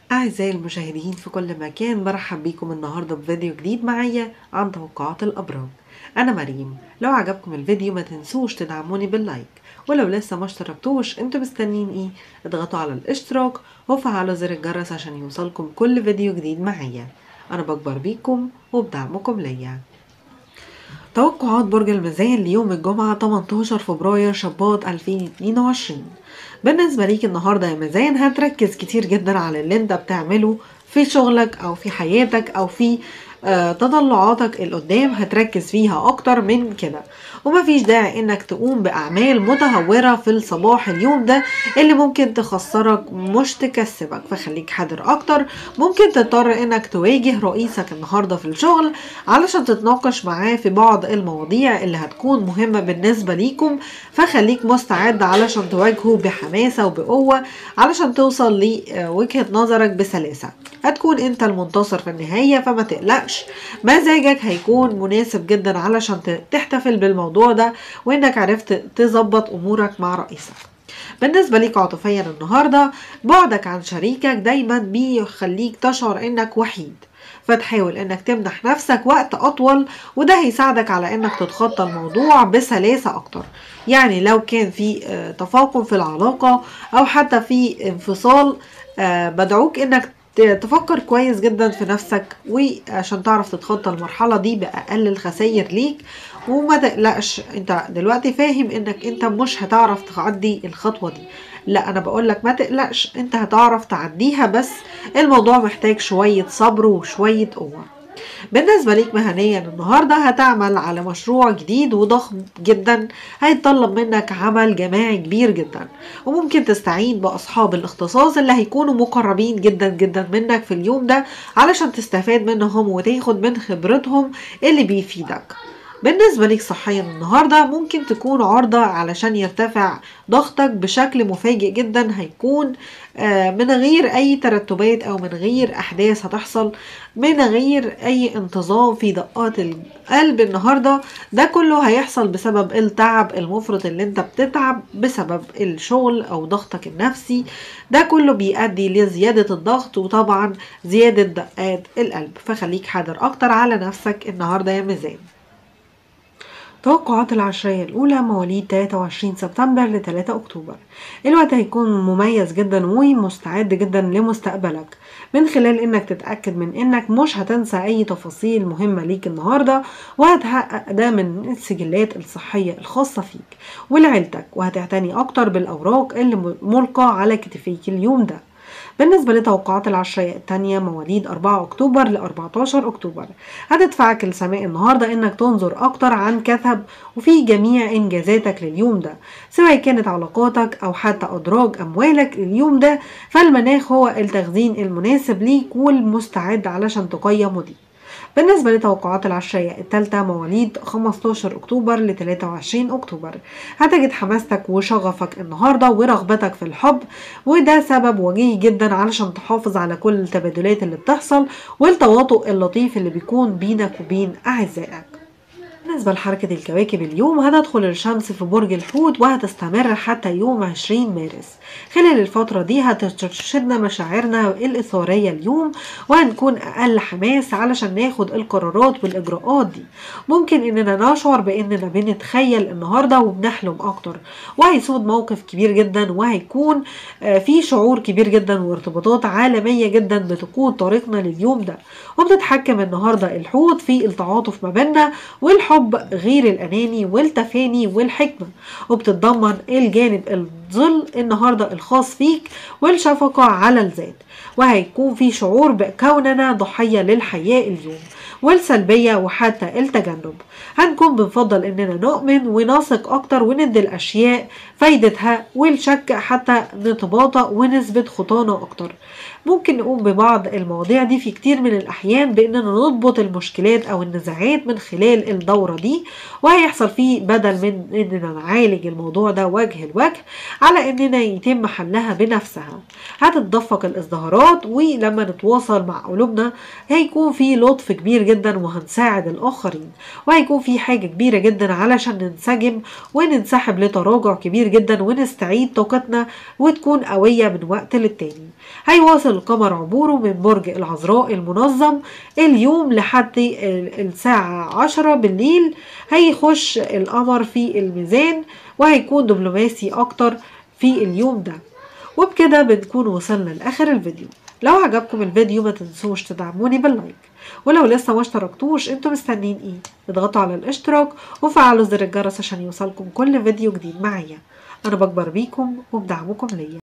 أعزائي المشاهدين في كل مكان برحب بيكم النهاردة بفيديو جديد معايا عن توقعات الأبراج أنا مريم لو عجبكم الفيديو ما تنسوش تدعموني باللايك ولو لسه ما اشتركتوش انتوا مستنيين ايه اضغطوا على الاشتراك وفعلوا زر الجرس عشان يوصلكم كل فيديو جديد معايا أنا بكبر بيكم وبدعمكم ليا توقعات برج الميزان ليوم الجمعة 18 فبراير شباط 2022 بالنسبة ليك النهاردة يا ميزان هتركز كتير جدا على اللي انت بتعمله في شغلك او في حياتك او في آه تطلعاتك القدام هتركز فيها اكتر من كده ومفيش داعي انك تقوم باعمال متهورة في الصباح اليوم ده اللي ممكن تخسرك مش تكسبك فخليك حذر اكتر ممكن تضطر انك تواجه رئيسك النهاردة في الشغل علشان تتناقش معاه في بعض المواضيع اللي هتكون مهمة بالنسبة ليكم فخليك مستعد علشان تواجهه بحماسة وبقوة علشان توصل لوجهة نظرك بسلاسة هتكون انت المنتصر في النهاية فما تقلقش مزاجك هيكون مناسب جدا علشان تحتفل بالموضوع ده وانك عرفت تظبط امورك مع رئيسك بالنسبة ليك عاطفيا النهاردة بعدك عن شريكك دايما بيخليك تشعر انك وحيد فتحاول انك تمنح نفسك وقت اطول وده هيساعدك على انك تتخطى الموضوع بسلاسة اكتر يعني لو كان في تفاقم في العلاقة او حتى في انفصال بدعوك انك تفكر كويس جدا في نفسك وعشان تعرف تتخطى المرحلة دي بأقل الخسائر ليك وما تقلقش انت دلوقتي فاهم انك انت مش هتعرف تعدي الخطوة دي لا انا بقولك ما تقلقش انت هتعرف تعديها بس الموضوع محتاج شوية صبر وشوية قوة بالنسبة ليك مهنيا النهاردة هتعمل على مشروع جديد وضخم جدا هيتطلب منك عمل جماعي كبير جدا وممكن تستعين بأصحاب الاختصاص اللي هيكونوا مقربين جدا جدا منك في اليوم ده علشان تستفاد منهم وتاخد من خبرتهم اللي بيفيدك بالنسبة ليك صحيا النهاردة ممكن تكون عرضة علشان يرتفع ضغطك بشكل مفاجئ جدا هيكون من غير أي ترتبات أو من غير أحداث هتحصل من غير أي انتظام في دقات القلب النهاردة ده كله هيحصل بسبب التعب المفرط اللي انت بتتعب بسبب الشغل أو ضغطك النفسي ده كله بيؤدي لزيادة الضغط وطبعا زيادة دقات القلب فخليك حذر أكتر على نفسك النهاردة يا ميزان توقعات العشرية الأولى مواليد 23 سبتمبر ل 3 أكتوبر الوقت هيكون مميز جدا ومستعد جدا لمستقبلك من خلال انك تتأكد من انك مش هتنسى اي تفاصيل مهمة ليك النهاردة وهتحقق ده من السجلات الصحية الخاصة فيك ولعيلتك وهتعتني اكتر بالاوراق اللي ملقى على كتفيك اليوم ده بالنسبة لتوقعات العشرية التانية مواليد 4 أكتوبر ل 14 أكتوبر هتدفعك السماء النهاردة إنك تنظر أكتر عن كثب وفي جميع إنجازاتك لليوم ده سواء كانت علاقاتك أو حتى أدراج أموالك اليوم ده فالمناخ هو التخزين المناسب ليك والمستعد علشان تقيم دي بالنسبة لتوقعات العشرية الثالثة مواليد 15 أكتوبر ل 23 أكتوبر هتجد حماستك وشغفك النهاردة ورغبتك في الحب وده سبب وجيه جدا علشان تحافظ على كل التبادلات اللي بتحصل والتواطؤ اللطيف اللي بيكون بينك وبين أعزائك بالنسبة لحركة الكواكب اليوم هتدخل الشمس في برج الحوت وهتستمر حتى يوم 20 مارس خلال الفترة دي هترشدنا مشاعرنا الإثارية اليوم وهنكون أقل حماس علشان ناخد القرارات والإجراءات دي ممكن إننا نشعر بإننا بنتخيل النهاردة وبنحلم أكتر وهيسود موقف كبير جدا وهيكون في شعور كبير جدا وارتباطات عالمية جدا بتقود طريقنا لليوم ده وبتتحكم النهاردة الحوت في التعاطف ما بيننا والحب غير الأناني والتفاني والحكمة وبتتضمن الجانب الظل النهاردة الخاص فيك والشفقة على الذات وهيكون في شعور بكوننا ضحية للحياة اليوم والسلبية وحتى التجنب هنكون بنفضل اننا نؤمن ونثق اكتر وندي الاشياء فايدتها والشك حتى نتباطأ ونثبت خطانا اكتر ممكن نقوم ببعض المواضيع دي في كتير من الأحيان بأننا نضبط المشكلات أو النزاعات من خلال الدورة دي وهيحصل فيه بدل من أننا نعالج الموضوع ده وجه لوجه على أننا يتم حلها بنفسها هتتدفق الازدهارات ولما نتواصل مع قلوبنا هيكون في لطف كبير جدا وهنساعد الآخرين وهيكون في حاجة كبيرة جدا علشان ننسجم وننسحب لتراجع كبير جدا ونستعيد طاقتنا وتكون قوية من وقت للتاني هيواصل القمر عبوره من برج العذراء المنظم اليوم لحد الساعة عشرة بالليل هيخش القمر في الميزان وهيكون دبلوماسي أكتر في اليوم ده وبكده بنكون وصلنا لآخر الفيديو لو عجبكم الفيديو ما تنسوش تدعموني باللايك ولو لسه ما اشتركتوش انتوا مستنيين ايه اضغطوا على الاشتراك وفعلوا زر الجرس عشان يوصلكم كل فيديو جديد معايا انا بكبر بيكم وبدعمكم ليا